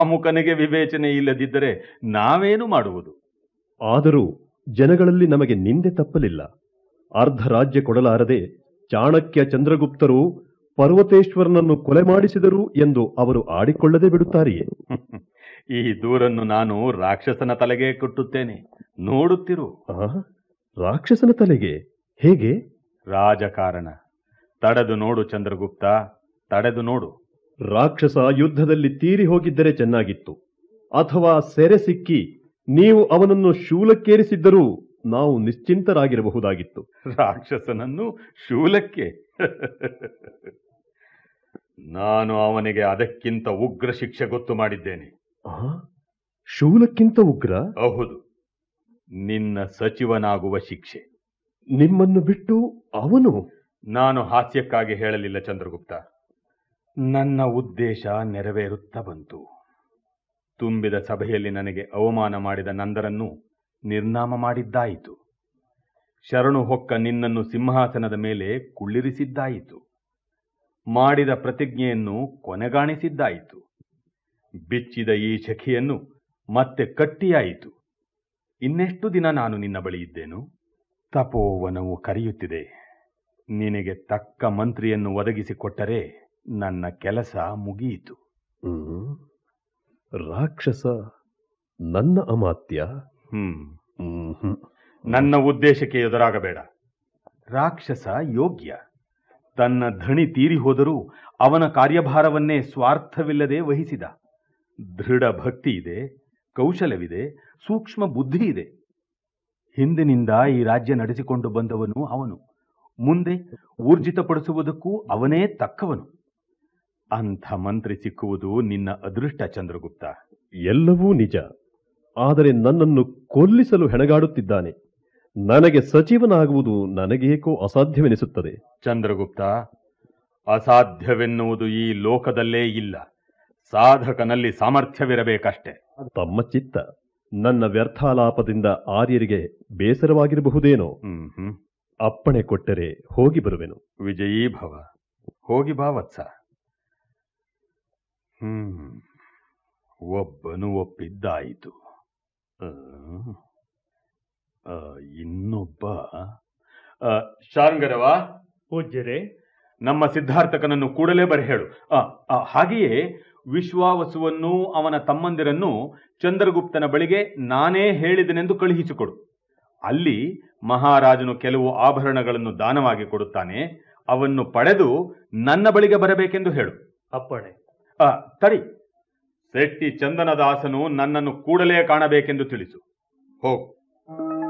ಅಮುಕನಿಗೆ ವಿವೇಚನೆ ಇಲ್ಲದಿದ್ದರೆ ನಾವೇನು ಮಾಡುವುದು ಆದರೂ ಜನಗಳಲ್ಲಿ ನಮಗೆ ನಿಂದೆ ತಪ್ಪಲಿಲ್ಲ ಅರ್ಧ ರಾಜ್ಯ ಕೊಡಲಾರದೆ ಚಾಣಕ್ಯ ಚಂದ್ರಗುಪ್ತರು ಪರ್ವತೇಶ್ವರನನ್ನು ಕೊಲೆ ಮಾಡಿಸಿದರು ಎಂದು ಅವರು ಆಡಿಕೊಳ್ಳದೆ ಬಿಡುತ್ತಾರೆಯೇ ಈ ದೂರನ್ನು ನಾನು ರಾಕ್ಷಸನ ತಲೆಗೆ ಕೊಟ್ಟುತ್ತೇನೆ ನೋಡುತ್ತಿರು ಆ? ರಾಕ್ಷಸನ ತಲೆಗೆ ಹೇಗೆ ರಾಜಕಾರಣ ತಡೆದು ನೋಡು ಚಂದ್ರಗುಪ್ತ ತಡೆದು ನೋಡು ರಾಕ್ಷಸ ಯುದ್ಧದಲ್ಲಿ ತೀರಿ ಹೋಗಿದ್ದರೆ ಚೆನ್ನಾಗಿತ್ತು ಅಥವಾ ಸೆರೆ ಸಿಕ್ಕಿ ನೀವು ಅವನನ್ನು ಶೂಲಕ್ಕೇರಿಸಿದ್ದರೂ ನಾವು ನಿಶ್ಚಿಂತರಾಗಿರಬಹುದಾಗಿತ್ತು ರಾಕ್ಷಸನನ್ನು ಶೂಲಕ್ಕೆ ನಾನು ಅವನಿಗೆ ಅದಕ್ಕಿಂತ ಉಗ್ರ ಶಿಕ್ಷೆ ಗೊತ್ತು ಮಾಡಿದ್ದೇನೆ ಆ? ಶೂಲಕ್ಕಿಂತ ಉಗ್ರ ಹೌದು ನಿನ್ನ ಸಚಿವನಾಗುವ ಶಿಕ್ಷೆ ನಿಮ್ಮನ್ನು ಬಿಟ್ಟು ಅವನು ನಾನು ಹಾಸ್ಯಕ್ಕಾಗಿ ಹೇಳಲಿಲ್ಲ ಚಂದ್ರಗುಪ್ತ ನನ್ನ ಉದ್ದೇಶ ನೆರವೇರುತ್ತಾ ಬಂತು ತುಂಬಿದ ಸಭೆಯಲ್ಲಿ ನನಗೆ ಅವಮಾನ ಮಾಡಿದ ನಂದರನ್ನು ನಿರ್ನಾಮ ಮಾಡಿದ್ದಾಯಿತು ಶರಣು ಹೊಕ್ಕ ನಿನ್ನನ್ನು ಸಿಂಹಾಸನದ ಮೇಲೆ ಕುಳ್ಳಿರಿಸಿದ್ದಾಯಿತು ಮಾಡಿದ ಪ್ರತಿಜ್ಞೆಯನ್ನು ಕೊನೆಗಾಣಿಸಿದ್ದಾಯಿತು ಬಿಚ್ಚಿದ ಈ ಶಖಿಯನ್ನು ಮತ್ತೆ ಕಟ್ಟಿಯಾಯಿತು ಇನ್ನೆಷ್ಟು ದಿನ ನಾನು ನಿನ್ನ ಬಳಿ ಇದ್ದೇನು ತಪೋವನವು ಕರೆಯುತ್ತಿದೆ ನಿನಗೆ ತಕ್ಕ ಮಂತ್ರಿಯನ್ನು ಒದಗಿಸಿಕೊಟ್ಟರೆ ನನ್ನ ಕೆಲಸ ಮುಗಿಯಿತು ಹ್ಮ್. ರಾಕ್ಷಸ ನನ್ನ ಅಮಾತ್ಯ ಹ್ಮ್ ಹ್ಮ್ ಹ್ಮ್. ನನ್ನ ಉದ್ದೇಶಕ್ಕೆ ಎದುರಾಗಬೇಡ ರಾಕ್ಷಸ ಯೋಗ್ಯ ತನ್ನ ಧಣಿ ತೀರಿ ಹೋದರೂ ಅವನ ಕಾರ್ಯಭಾರವನ್ನೇ ಸ್ವಾರ್ಥವಿಲ್ಲದೆ ವಹಿಸಿದ ದೃಢ ಭಕ್ತಿ ಇದೆ ಕೌಶಲವಿದೆ ಸೂಕ್ಷ್ಮ ಬುದ್ಧಿ ಇದೆ ಹಿಂದಿನಿಂದ ಈ ರಾಜ್ಯ ನಡೆಸಿಕೊಂಡು ಬಂದವನು ಅವನು ಮುಂದೆ ಊರ್ಜಿತಪಡಿಸುವುದಕ್ಕೂ ಅವನೇ ತಕ್ಕವನು ಅಂಥ ಮಂತ್ರಿ ಸಿಕ್ಕುವುದು ನಿನ್ನ ಅದೃಷ್ಟ ಚಂದ್ರಗುಪ್ತ ಎಲ್ಲವೂ ನಿಜ ಆದರೆ ನನ್ನನ್ನು ಕೊಲ್ಲಿಸಲು ಹೆಣಗಾಡುತ್ತಿದ್ದಾನೆ ನನಗೆ ಸಚಿವನಾಗುವುದು ನನಗೇಕೋ ಅಸಾಧ್ಯವೆನಿಸುತ್ತದೆ ಚಂದ್ರಗುಪ್ತ ಅಸಾಧ್ಯವೆನ್ನುವುದು ಈ ಲೋಕದಲ್ಲೇ ಇಲ್ಲ ಸಾಧಕನಲ್ಲಿ ಸಾಮರ್ಥ್ಯವಿರಬೇಕಷ್ಟೆ ತಮ್ಮ ಚಿತ್ತ ನನ್ನ ವ್ಯರ್ಥಾಲಾಪದಿಂದ ಆರ್ಯರಿಗೆ ಬೇಸರವಾಗಿರಬಹುದೇನೋ ಹ್ಮ್ ಹ್ಮ್ ಅಪ್ಪಣೆ ಕೊಟ್ಟರೆ ಹೋಗಿ ಬರುವೆನು ವಿಜಯೀ ಭವ ಹೋಗಿ ಬಾ ವತ್ಸ ಹ್ಮ್ ಒಬ್ಬನು ಒಪ್ಪಿದ್ದಾಯಿತು ಆ, ಆ, ಇನ್ನೊಬ್ಬ ಆ, ಶಾರ್ಂಗರವ ಪೂಜ್ಯರೇ ನಮ್ಮ ಸಿದ್ಧಾರ್ಥಕನನ್ನು ಕೂಡಲೇ ಬರಹೇಳು ಆ, ಆ, ಹಾಗೆಯೇ ವಿಶ್ವಾವಸುವನ್ನು ಅವನ ತಮ್ಮಂದಿರನ್ನು ಚಂದ್ರಗುಪ್ತನ ಬಳಿಗೆ ನಾನೇ ಹೇಳಿದನೆಂದು ಕಳುಹಿಸಿಕೊಡು ಅಲ್ಲಿ ಮಹಾರಾಜನು ಕೆಲವು ಆಭರಣಗಳನ್ನು ದಾನವಾಗಿ ಕೊಡುತ್ತಾನೆ ಅವನ್ನು ಪಡೆದು ನನ್ನ ಬಳಿಗೆ ಬರಬೇಕೆಂದು ಹೇಳು ಅಪ್ಪಣೆ ಆ, ತಡಿ ಶೆಟ್ಟಿ ಚಂದನದಾಸನು ನನ್ನನ್ನು ಕೂಡಲೇ ಕಾಣಬೇಕೆಂದು ತಿಳಿಸು ಹೋಗು